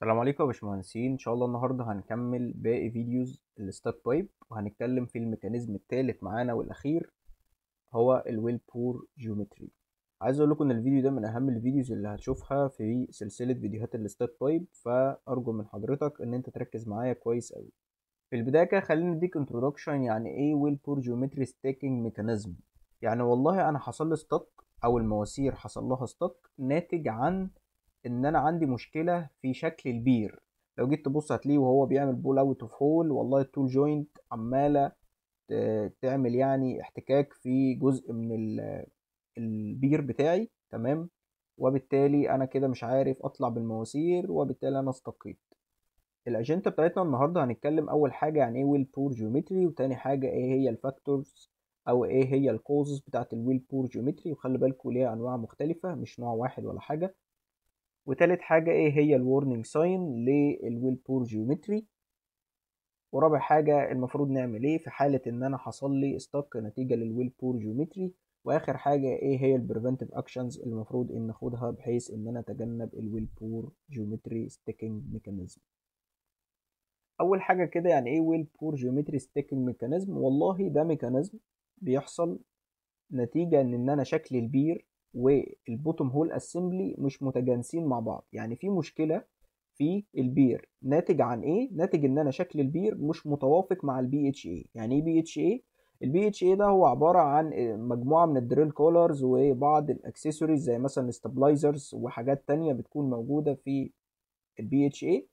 السلام عليكم يا باشمهندسين ان شاء الله النهارده هنكمل باقي فيديوز الستاك بايب وهنتكلم في الميكانيزم الثالث معانا والاخير هو الويل بور جيومتري عايز اقول لكم ان الفيديو ده من اهم الفيديوز اللي هتشوفها في سلسله فيديوهات الستاك بايب فارجو من حضرتك ان انت تركز معايا كويس قوي في البدايه كده خليني اديك انترودكشن يعني ايه ويل بور جيومتري ستاكينج ميكانيزم يعني والله انا حصل لي ستاك او المواسير حصل لها ستاك ناتج عن ان انا عندي مشكله في شكل البير لو جيت تبص هتلاقيه وهو بيعمل بول اوت اوف هول والله التول جوينت عماله تعمل يعني احتكاك في جزء من البير بتاعي تمام وبالتالي انا كده مش عارف اطلع بالمواسير وبالتالي انا استقيت الاجنده بتاعتنا النهارده هنتكلم اول حاجه يعني ايه ويل بور جيومتري وتاني حاجه ايه هي الفاكتورز او ايه هي الكوزز بتاعت الويل بور جيومتري وخلي بالكم ليها انواع مختلفه مش نوع واحد ولا حاجه وتالت حاجة ايه هي الورنينج ساين للويل بور جيومتري ورابع حاجة المفروض نعمل ايه في حالة ان انا حصل لي ستوك نتيجة للويل بور جيومتري واخر حاجة ايه هي البريفنتيف اكشنز اللي المفروض ان ناخدها بحيث ان انا اتجنب الويل بور جيومتري ستيكينج ميكانيزم اول حاجة كده يعني ايه ويل بور جيومتري ستيكينج ميكانيزم والله ده ميكانيزم بيحصل نتيجة ان انا شكل البير والبوتوم هول اسمبلي مش متجانسين مع بعض يعني في مشكله في البير ناتج عن ايه ناتج ان انا شكل البير مش متوافق مع البي اتش اي يعني ايه بي اتش اي البي اتش اي ده هو عباره عن مجموعه من الدريل كولرز وبعض الاكسسوارز زي مثلا الستابلايزرز وحاجات تانية بتكون موجوده في البي اتش اي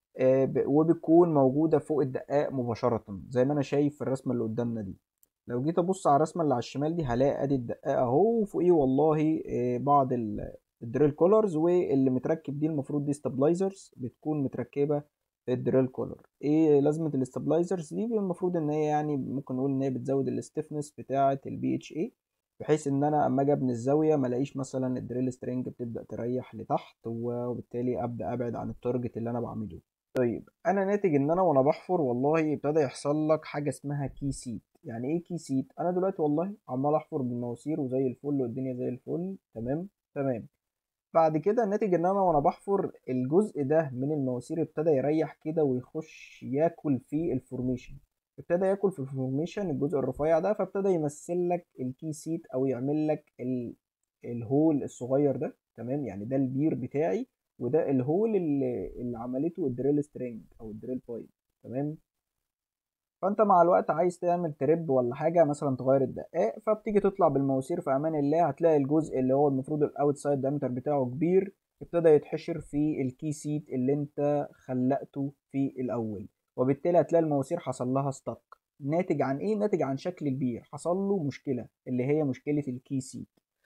وبتكون موجوده فوق الدقاق مباشره زي ما انا شايف في الرسمه اللي قدامنا دي لو جيت ابص على الرسمه اللي على الشمال دي هلاقي ادي الدقاق اهو وفوقيه والله بعض الدريل كولرز واللي متركب دي المفروض دي ستابلايزرز بتكون متركبه في الدريل كولر ايه لازمه الاستابلايزرز دي المفروض ان هي يعني ممكن نقول ان هي بتزود الاستفنس بتاعه البي اتش اي بحيث ان انا اما اجي ابني الزاويه ما الاقيش مثلا الدريل سترينج بتبدا تريح لتحت وبالتالي ابدا ابعد عن التارجت اللي انا بعمله طيب انا ناتج ان انا وانا بحفر والله ابتدى يحصل لك حاجه اسمها كي سيت يعني ايه كي سيت انا دلوقتي والله عمال احفر بالمواسير وزي الفل والدنيا زي الفل تمام تمام بعد كده ناتج ان انا وانا بحفر الجزء ده من المواسير ابتدى يريح كده ويخش ياكل في الفورميشن ابتدى ياكل في الفورميشن الجزء الرفيع ده فابتدى يمثل لك الكي سيت او يعمل لك ال... الهول الصغير ده تمام يعني ده البير بتاعي وده الهول اللي, اللي عملته الدريل سترينج او الدريل بايب تمام فانت مع الوقت عايز تعمل تريب ولا حاجه مثلا تغير الدقاق فبتيجي تطلع بالمواسير في امان الله هتلاقي الجزء اللي هو المفروض الاوتسايد دايمتر بتاعه كبير ابتدى يتحشر في الكي سيت اللي انت خلقته في الاول وبالتالي هتلاقي المواسير حصل لها ستك ناتج عن ايه ناتج عن شكل البير حصل له مشكله اللي هي مشكله الكي سيت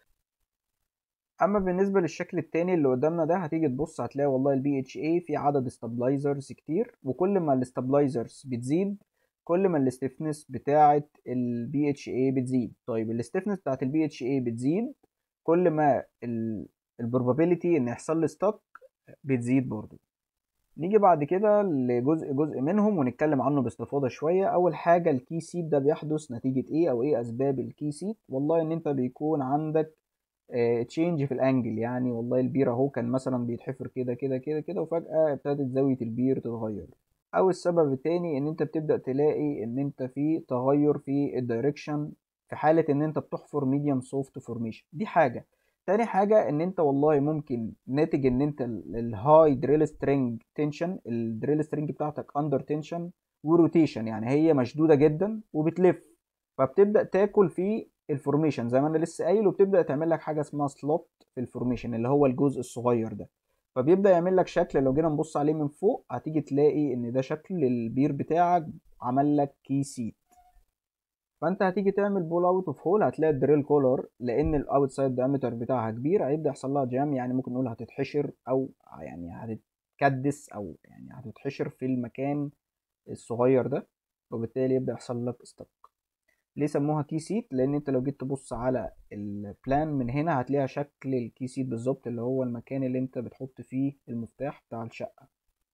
اما بالنسبه للشكل التاني اللي قدامنا ده هتيجي تبص هتلاقي والله البي اتش اي في عدد استابلايزرز كتير وكل ما الاستابلايزرز بتزيد كل ما الاستفنس بتاعه البي اتش اي بتزيد طيب الاستفنس بتاعه البي اتش اي بتزيد كل ما البروبابيلتي ان يحصل لي ستوك بتزيد برضو نيجي بعد كده لجزء جزء منهم ونتكلم عنه باستفاضه شويه اول حاجه الكي سيت ده بيحدث نتيجه ايه او ايه اسباب الكي سيت والله ان انت بيكون عندك تشينج في الانجل يعني والله البير اهو كان مثلا بيتحفر كده كده كده كده وفجاه ابتدت زاويه البير تتغير او السبب التاني ان انت بتبدا تلاقي ان انت في تغير في الدايركشن في حاله ان انت بتحفر ميديوم سوفت فورميشن دي حاجه تاني حاجه ان انت والله ممكن ناتج ان انت الهاي دريل سترينج تنشن الدريل سترينج بتاعتك اندر تنشن وروتيشن يعني هي مشدوده جدا وبتلف فبتبدا تاكل في الفورميشن زي ما انا لسه قايل وبتبدا تعمل لك حاجه اسمها سلوت في الفورميشن اللي هو الجزء الصغير ده فبيبدا يعمل لك شكل لو جينا نبص عليه من فوق هتيجي تلاقي ان ده شكل البير بتاعك عمل لك كي سيت فانت هتيجي تعمل بول اوت اوف هول هتلاقي الدريل كولر لان الاوت سايد دايمتر بتاعها كبير هيبدا يحصل لها جام يعني ممكن نقول هتتحشر او يعني هتتكدس او يعني هتتحشر في المكان الصغير ده وبالتالي يبدا يحصل لك ستوك ليه سموها كي سيت لان انت لو جيت تبص على البلان من هنا هتلاقيها شكل الكي سيت بالظبط اللي هو المكان اللي انت بتحط فيه المفتاح بتاع الشقه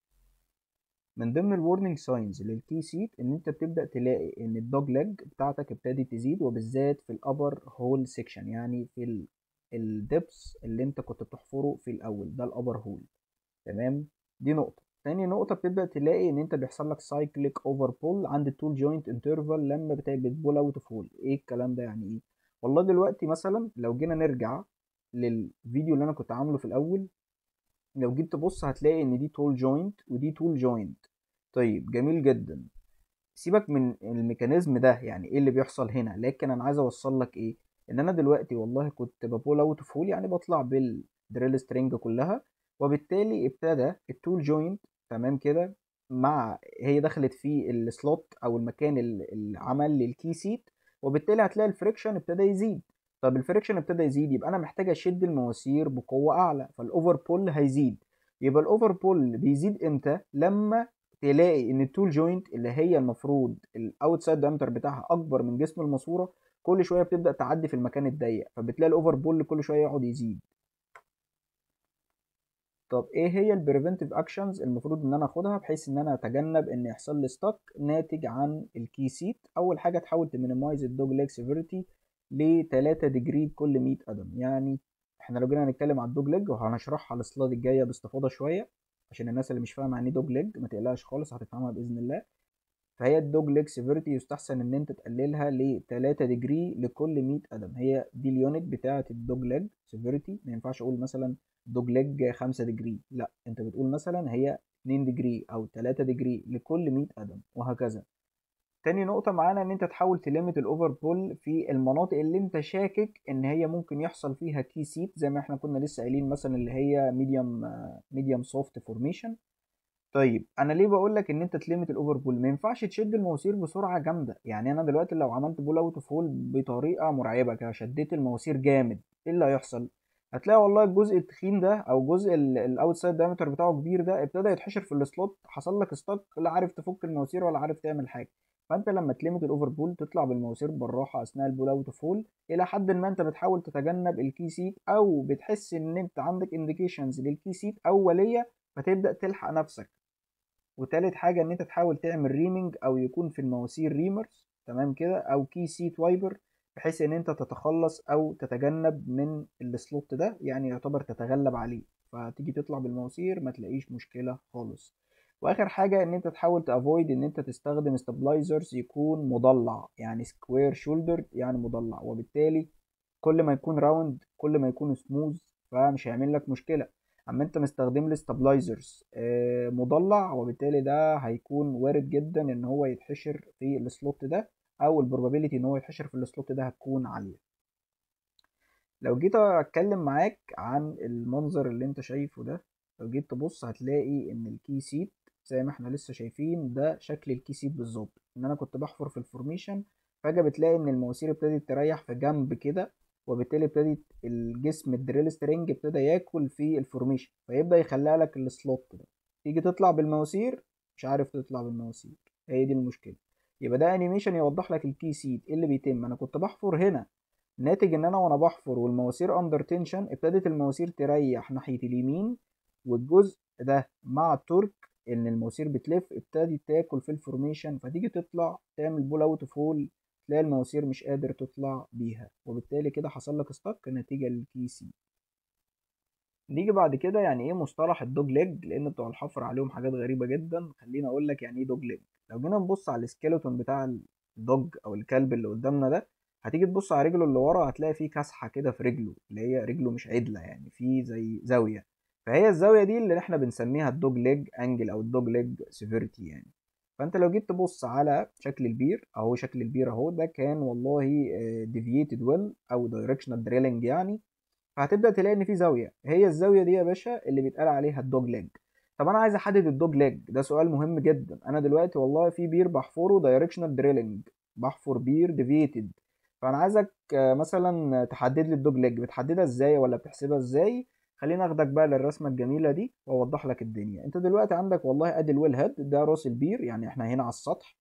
من ضمن الورنينج ساينز للكي سيت ان انت بتبدا تلاقي ان الدوج ليج بتاعتك ابتدت تزيد وبالذات في الابر هول سيكشن يعني في الدبس اللي انت كنت بتحفره في الاول ده الابر هول تمام دي نقطة تاني نقطة بتبدأ تلاقي إن أنت بيحصل لك سايكليك أوفر بول عند التول جوينت انترفال لما بتبول أوت اوف هول إيه الكلام ده يعني إيه؟ والله دلوقتي مثلا لو جينا نرجع للفيديو اللي أنا كنت عامله في الأول لو جيت تبص هتلاقي إن دي تول جوينت ودي تول جوينت طيب جميل جدا سيبك من الميكانيزم ده يعني ايه اللي بيحصل هنا لكن انا عايز اوصل لك ايه ان انا دلوقتي والله كنت ببول اوت اوف هول يعني بطلع بالدريل سترينج كلها وبالتالي ابتدى التول جوينت تمام كده مع هي دخلت في السلوت او المكان اللي عمل للكي سيت وبالتالي هتلاقي الفريكشن ابتدى يزيد طب الفريكشن ابتدى يزيد يبقى انا محتاج اشد المواسير بقوه اعلى فالاوفر بول هيزيد يبقى الاوفر بول بيزيد امتى لما تلاقي ان التول جوينت اللي هي المفروض الاوتسايد دايمتر بتاعها اكبر من جسم الماسوره كل شويه بتبدا تعدي في المكان الضيق فبتلاقي الاوفر بول كل شويه يقعد يزيد طب ايه هي البريفنتيف اكشنز المفروض ان انا اخدها بحيث ان انا اتجنب ان يحصل لي ستاك ناتج عن الكي سيت اول حاجه تحاول تمينيمايز الدوج ليج سيفيريتي ل 3 ديجري كل 100 قدم يعني احنا لو جينا هنتكلم على الدوج ليج وهنشرحها السلايد الجايه باستفاضه شويه عشان الناس اللي مش فاهمه يعني ايه دوج ليج ما تقلقش خالص هتفهمها باذن الله فهي الدوج ليج سيفيريتي يستحسن ان انت تقللها ل 3 ديجري لكل 100 قدم هي دي اليونت بتاعه الدوج ليج سيفيريتي ما ينفعش اقول مثلا دوج ليج 5 ديجري لا انت بتقول مثلا هي 2 ديجري او 3 ديجري لكل 100 قدم وهكذا تاني نقطة معانا ان انت تحاول تلمت الاوفر بول في المناطق اللي انت شاكك ان هي ممكن يحصل فيها كي سيت زي ما احنا كنا لسه قايلين مثلا اللي هي ميديوم ميديوم سوفت فورميشن طيب انا ليه بقول لك ان انت تلمت الاوفر بول ما ينفعش تشد المواسير بسرعه جامده يعني انا دلوقتي لو عملت بول اوت اوف هول بطريقه مرعبه كده شديت المواسير جامد ايه اللي هيحصل هتلاقي والله الجزء التخين ده او جزء الاوتسايد دايمتر بتاعه كبير ده ابتدى يتحشر في السلوت حصل لك ستاك لا عارف تفك المواسير ولا عارف تعمل حاجه فانت لما تلمت الاوفر بول تطلع بالمواسير بالراحه اثناء البول اوت اوف هول الى حد ما انت بتحاول تتجنب الكي سيت او بتحس ان انت عندك انديكيشنز للكي سيت اوليه فتبدا تلحق نفسك وتالت حاجه ان انت تحاول تعمل ريمنج او يكون في المواسير ريمرز تمام كده او كي سيت وايبر بحيث ان انت تتخلص او تتجنب من السلوت ده يعني يعتبر تتغلب عليه فتيجي تطلع بالمواسير ما تلاقيش مشكله خالص واخر حاجه ان انت تحاول تافويد ان انت تستخدم ستابلايزرز يكون مضلع يعني سكوير شولدر يعني مضلع وبالتالي كل ما يكون راوند كل ما يكون سموث فمش هيعمل لك مشكله اما انت مستخدم لي ستابلايزرز مضلع وبالتالي ده هيكون وارد جدا ان هو يتحشر في السلوت ده او البروبابيلتي ان هو يتحشر في السلوت ده هتكون عاليه لو جيت اتكلم معاك عن المنظر اللي انت شايفه ده لو جيت تبص هتلاقي ان الكي سيت زي ما احنا لسه شايفين ده شكل الكي سيت بالظبط ان انا كنت بحفر في الفورميشن فجاه بتلاقي ان المواسير ابتدت تريح في جنب كده وبالتالي ابتدت الجسم الدريل سترينج ابتدى ياكل في الفورميشن فيبدا يخلق لك السلوت ده تيجي تطلع بالمواسير مش عارف تطلع بالمواسير هي دي المشكله يبقى ده انيميشن يوضح لك الكي سيت ايه اللي بيتم انا كنت بحفر هنا ناتج ان انا وانا بحفر والمواسير اندر تنشن ابتدت المواسير تريح ناحيه اليمين والجزء ده مع التورك ان المواسير بتلف ابتدت تاكل في الفورميشن فتيجي تطلع تعمل بول اوت اوف هول تلاقي المواسير مش قادر تطلع بيها وبالتالي كده حصل لك ستاك نتيجه للكي سي نيجي بعد كده يعني ايه مصطلح الدوج ليج لان بتوع الحفر عليهم حاجات غريبه جدا خليني اقول لك يعني ايه دوج ليج لو جينا نبص على السكيلتون بتاع الدوج او الكلب اللي قدامنا ده هتيجي تبص على رجله اللي ورا هتلاقي فيه كسحه كده في رجله اللي هي رجله مش عدله يعني في زي زاويه فهي الزاويه دي اللي احنا بنسميها الدوج ليج انجل او الدوج ليج سيفيريتي يعني فانت لو جيت تبص على شكل البير اهو شكل البير اهو ده كان والله ديفييتد ويل او دايركشنال دريلنج يعني فهتبدا تلاقي ان في زاويه هي الزاويه دي يا باشا اللي بيتقال عليها الدوج ليج طب انا عايز احدد الدوج ليج ده سؤال مهم جدا انا دلوقتي والله في بير بحفره دايركشنال دريلنج بحفر بير ديفييتد فانا عايزك مثلا تحدد لي الدوج ليج بتحددها ازاي ولا بتحسبها ازاي خليني اخدك بقى للرسمه الجميله دي واوضح لك الدنيا انت دلوقتي عندك والله ادي الويل هيد ده راس البير يعني احنا هنا على السطح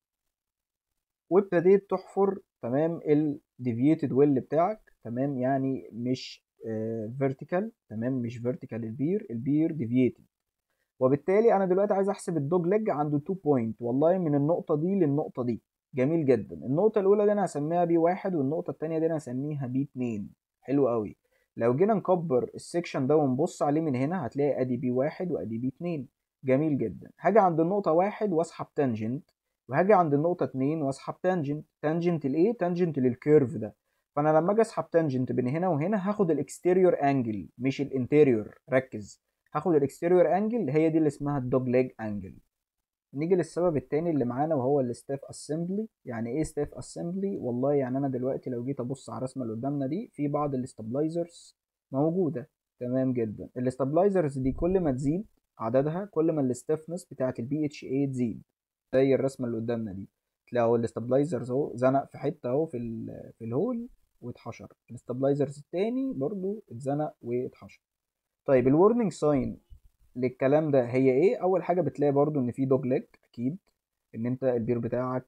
وابتديت تحفر تمام الديفييتد ويل بتاعك تمام يعني مش فيرتيكال آه تمام مش فيرتيكال البير البير ديفييتد وبالتالي انا دلوقتي عايز احسب الدوج ليج عنده 2 بوينت والله من النقطه دي للنقطه دي جميل جدا النقطه الاولى دي انا هسميها بي واحد والنقطه الثانيه دي انا هسميها بي 2 حلو قوي لو جينا نكبر السكشن ده ونبص عليه من هنا هتلاقي ادي بي واحد وادي بي اتنين جميل جدا هاجي عند النقطة واحد واسحب تانجنت وهاجي عند النقطة اتنين واسحب تانجنت تانجنت لايه؟ تانجنت للكيرف ده فانا لما اجي اسحب تانجنت بين هنا وهنا هاخد الاكستيريور انجل مش الانتيريور ركز هاخد الاكستيريور انجل هي دي اللي اسمها الدوج ليج انجل نيجي للسبب التاني اللي معانا وهو الستاف اسمبلي يعني ايه ستاف اسمبلي والله يعني انا دلوقتي لو جيت ابص على الرسمه اللي قدامنا دي في بعض الاستابلايزرز موجوده تمام جدا الاستابلايزرز دي كل ما تزيد عددها كل ما الستيفنس بتاعه البي اتش اي تزيد زي الرسمه اللي قدامنا دي تلاقوا الاستابلايزرز اهو زنق في حته اهو في ال في الهول واتحشر الاستابلايزرز التاني برضو اتزنق واتحشر طيب الورنينج ساين للكلام ده هي ايه اول حاجه بتلاقي برضو ان في دوج ليج اكيد ان انت البير بتاعك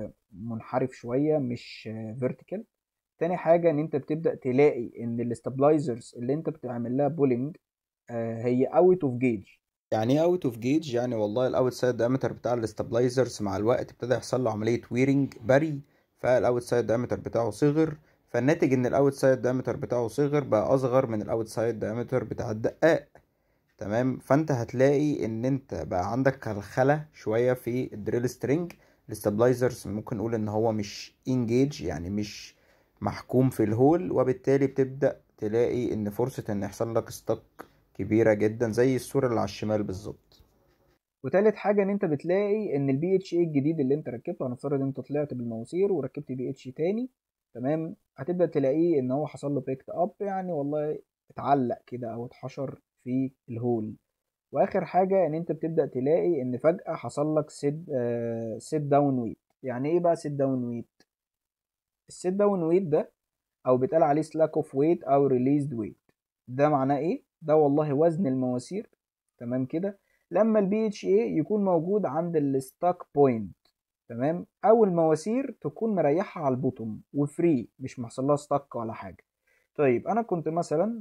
منحرف شويه مش فيرتيكال تاني حاجه ان انت بتبدا تلاقي ان الاستابلايزرز اللي انت بتعمل لها بولينج هي اوت اوف جيج يعني ايه اوت اوف جيج يعني والله الاوت سايد دايمتر بتاع الاستابلايزرز مع الوقت ابتدى يحصل له عمليه ويرنج بري فالاوت سايد دايمتر بتاعه صغر فالناتج ان الاوت سايد دايمتر بتاعه صغر بقى اصغر من الاوت سايد دايمتر بتاع الدقاق تمام فانت هتلاقي ان انت بقى عندك خلخله شويه في الدريل سترينج الاستابلايزرز ممكن نقول ان هو مش انجيج يعني مش محكوم في الهول وبالتالي بتبدا تلاقي ان فرصه ان يحصل لك ستك كبيره جدا زي الصوره اللي على الشمال بالظبط وتالت حاجه ان انت بتلاقي ان البي اتش اي الجديد اللي انت ركبته هنفترض انت طلعت بالمواسير وركبت بي اتش تاني تمام هتبدا تلاقيه ان هو حصل له بيكت اب يعني والله اتعلق كده او اتحشر في الهول واخر حاجه ان انت بتبدا تلاقي ان فجاه حصل لك سيد آه سيت داون ويت يعني ايه بقى سيت داون ويت السيت داون ويت ده او بيتقال عليه سلاك اوف ويت او ريليزد ويت ده معناه ايه ده والله وزن المواسير تمام كده لما البي اتش اي يكون موجود عند الستاك بوينت تمام او المواسير تكون مريحه على البوتوم وفري مش محصل لها ستاك ولا حاجه طيب انا كنت مثلا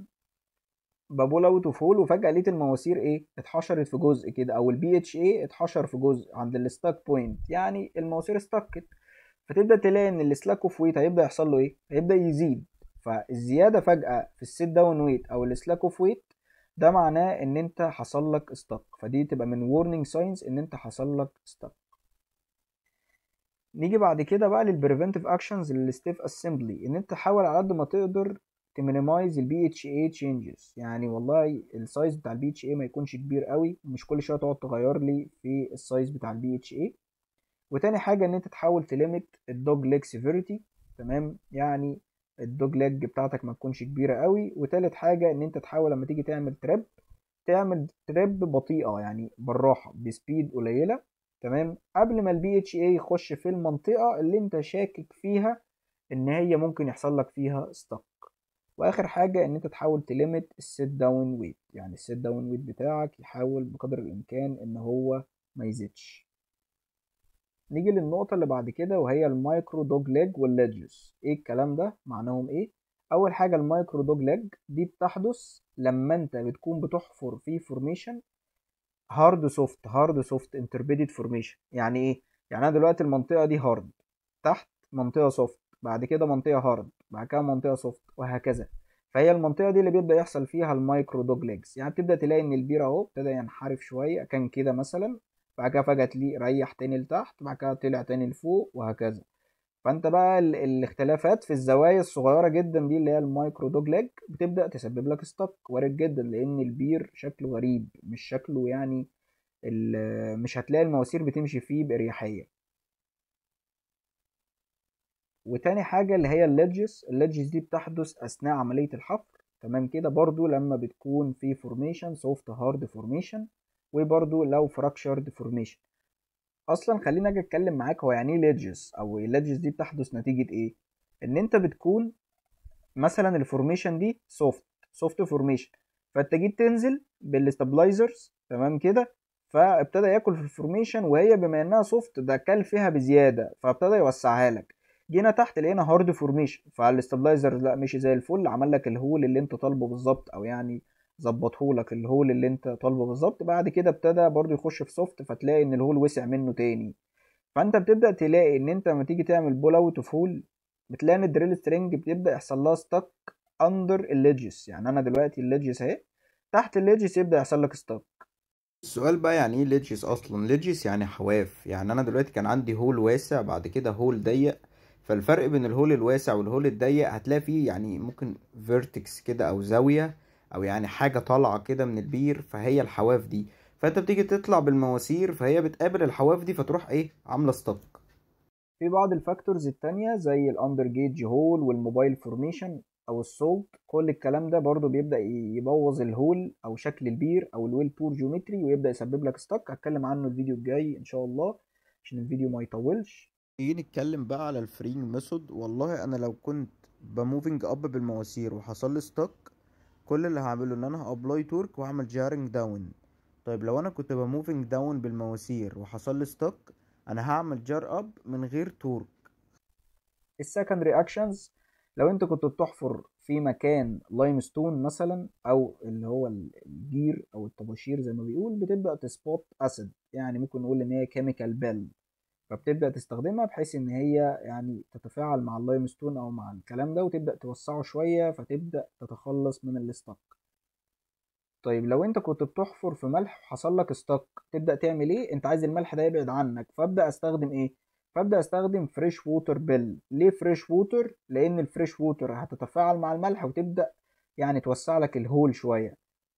ببول اوت وفول وفجاه لقيت المواسير ايه اتحشرت في جزء كده او البي اتش اي اتحشر في جزء عند الستاك بوينت يعني المواسير استكت فتبدا تلاقي ان السلاك اوف ويت هيبدا يحصل له ايه هيبدا يزيد فالزياده فجاه في السيت داون ويت او السلاك اوف ويت ده معناه ان انت حصل لك ستك فدي تبقى من warning signs ان انت حصل لك ستك نيجي بعد كده بقى للبريفنتيف اكشنز للستيف اسمبلي ان انت حاول على قد ما تقدر تمينيمايز البي اتش اي تشينجز يعني والله السايز بتاع البي اتش اي ما يكونش كبير قوي مش كل شويه تقعد تغير لي في السايز بتاع البي اتش اي وتاني حاجه ان انت تحاول تليميت الدوج ليج سيفيريتي تمام يعني الدوج ليج بتاعتك ما تكونش كبيره قوي وتالت حاجه ان انت تحاول لما تيجي تعمل تريب تعمل تريب بطيئه يعني بالراحه بسبيد قليله تمام قبل ما البي اتش اي يخش في المنطقه اللي انت شاكك فيها ان هي ممكن يحصل لك فيها ستك واخر حاجه ان انت تحاول تليميت السيت داون ويت يعني السيت داون ويت بتاعك يحاول بقدر الامكان ان هو ما يزيدش نيجي للنقطة اللي بعد كده وهي المايكرو دوج ليج والليدجز ايه الكلام ده معناهم ايه اول حاجة المايكرو دوج ليج دي بتحدث لما انت بتكون بتحفر في فورميشن هارد سوفت هارد سوفت انتربيدد فورميشن يعني ايه يعني انا دلوقتي المنطقة دي هارد تحت منطقة سوفت بعد كده منطقة هارد بعد كده منطقة سوفت وهكذا فهي المنطقة دي اللي بيبدأ يحصل فيها المايكرو دوج ليجز يعني بتبدأ تلاقي ان البير اهو ابتدى ينحرف شوية كان كده مثلا بعد كده فجأة تلاقيه ريح تاني لتحت بعد كده طلع تاني لفوق وهكذا فانت بقى ال الاختلافات في الزوايا الصغيرة جدا دي اللي هي المايكرو دوج ليج بتبدأ تسبب لك ستوك وارد جدا لان البير شكله غريب مش شكله يعني مش هتلاقي المواسير بتمشي فيه بإريحية وتاني حاجة اللي هي الليدجز الليدجز دي بتحدث أثناء عملية الحفر تمام كده برضو لما بتكون في فورميشن سوفت هارد فورميشن وبرضو لو فراكشرد فورميشن اصلا خلينا اجي اتكلم معاك هو يعني ايه ليدجز او الليدجز دي بتحدث نتيجه ايه ان انت بتكون مثلا الفورميشن دي سوفت سوفت فورميشن فانت جيت تنزل بالاستابلايزرز تمام كده فابتدى ياكل في الفورميشن وهي بما انها سوفت ده كل فيها بزياده فابتدى يوسعها لك جينا تحت لقينا هارد فورميشن فالاستابلايزر لا مشي زي الفل عمل لك الهول اللي انت طالبه بالظبط او يعني ظبطه لك الهول اللي انت طالبه بالظبط بعد كده ابتدى برضو يخش في سوفت فتلاقي ان الهول وسع منه تاني فانت بتبدا تلاقي ان انت لما تيجي تعمل بول اوت اوف هول بتلاقي ان الدريل سترينج بتبدا يحصل لها ستك اندر الليدجز يعني انا دلوقتي الليدجز اهي تحت الليدجز يبدا يحصل لك ستك السؤال بقى يعني ايه ليدجز اصلا ليدجز يعني حواف يعني انا دلوقتي كان عندي هول واسع بعد كده هول ضيق فالفرق بين الهول الواسع والهول الضيق هتلاقي فيه يعني ممكن فيرتكس كده او زاوية او يعني حاجة طالعة كده من البير فهي الحواف دي فانت بتيجي تطلع بالمواسير فهي بتقابل الحواف دي فتروح ايه عاملة ستوك في بعض الفاكتورز التانية زي الاندر جيج هول والموبايل فورميشن او السولت كل الكلام ده برضو بيبدأ يبوظ الهول او شكل البير او الويل بور جيومتري ويبدأ يسبب لك ستوك هتكلم عنه الفيديو الجاي ان شاء الله عشان الفيديو ما يطولش نيجي نتكلم بقى على الفرينج ميثود والله انا لو كنت بموفينج اب بالمواسير وحصل لي ستوك كل اللي هعمله ان انا هابلاي تورك واعمل جارنج داون طيب لو انا كنت بموفينج داون بالمواسير وحصل لي ستوك انا هعمل جار اب من غير تورك السكندري اكشنز لو انت كنت بتحفر في مكان لايم ستون مثلا او اللي هو الجير او الطباشير زي ما بيقول بتبدا تسبوت اسيد يعني ممكن نقول ان هي كيميكال بيل فبتبدا تستخدمها بحيث ان هي يعني تتفاعل مع اللايم ستون او مع الكلام ده وتبدا توسعه شويه فتبدا تتخلص من الستوك طيب لو انت كنت بتحفر في ملح وحصل لك ستوك تبدا تعمل ايه انت عايز الملح ده يبعد عنك فابدا استخدم ايه فابدا استخدم فريش ووتر بيل ليه فريش ووتر لان الفريش ووتر هتتفاعل مع الملح وتبدا يعني توسع لك الهول شويه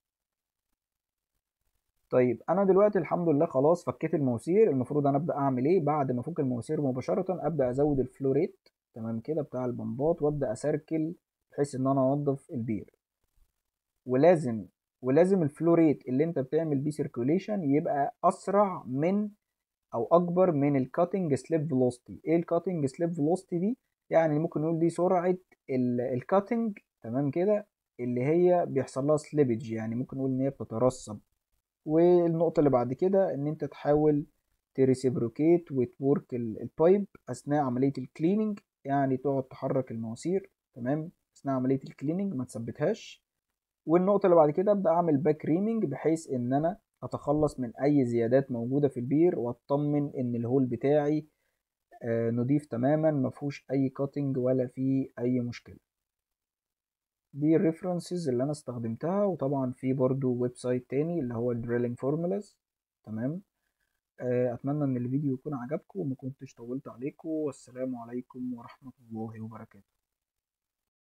طيب انا دلوقتي الحمد لله خلاص فكيت المواسير المفروض انا ابدا اعمل ايه بعد ما افك المواسير مباشره ابدا ازود الفلوريت تمام كده بتاع البمبات وابدا اسركل بحيث ان انا انضف البير ولازم ولازم الفلوريت اللي انت بتعمل بيه سيركوليشن يبقى اسرع من او اكبر من الكاتنج سليب فيلوسيتي ايه الكاتنج سليب فيلوسيتي دي يعني ممكن نقول دي سرعه الكاتنج تمام كده اللي هي بيحصل لها سليبج يعني ممكن نقول ان هي بتترسب والنقطة اللي بعد كده ان انت تحاول تريسيبروكيت وتورك البايب اثناء عملية الكليننج يعني تقعد تحرك المواسير تمام اثناء عملية الكليننج ما تثبتهاش والنقطة اللي بعد كده ابدأ اعمل باك ريمنج بحيث ان انا اتخلص من اي زيادات موجودة في البير واطمن ان الهول بتاعي آه نضيف تماما مفهوش اي كاتنج ولا فيه اي مشكلة دي الريفرنسز اللي انا استخدمتها وطبعا في برضو ويب سايت تاني اللي هو دريلينج فورمولاز تمام اتمنى ان الفيديو يكون عجبكم وما كنتش طولت عليكم والسلام عليكم ورحمة الله وبركاته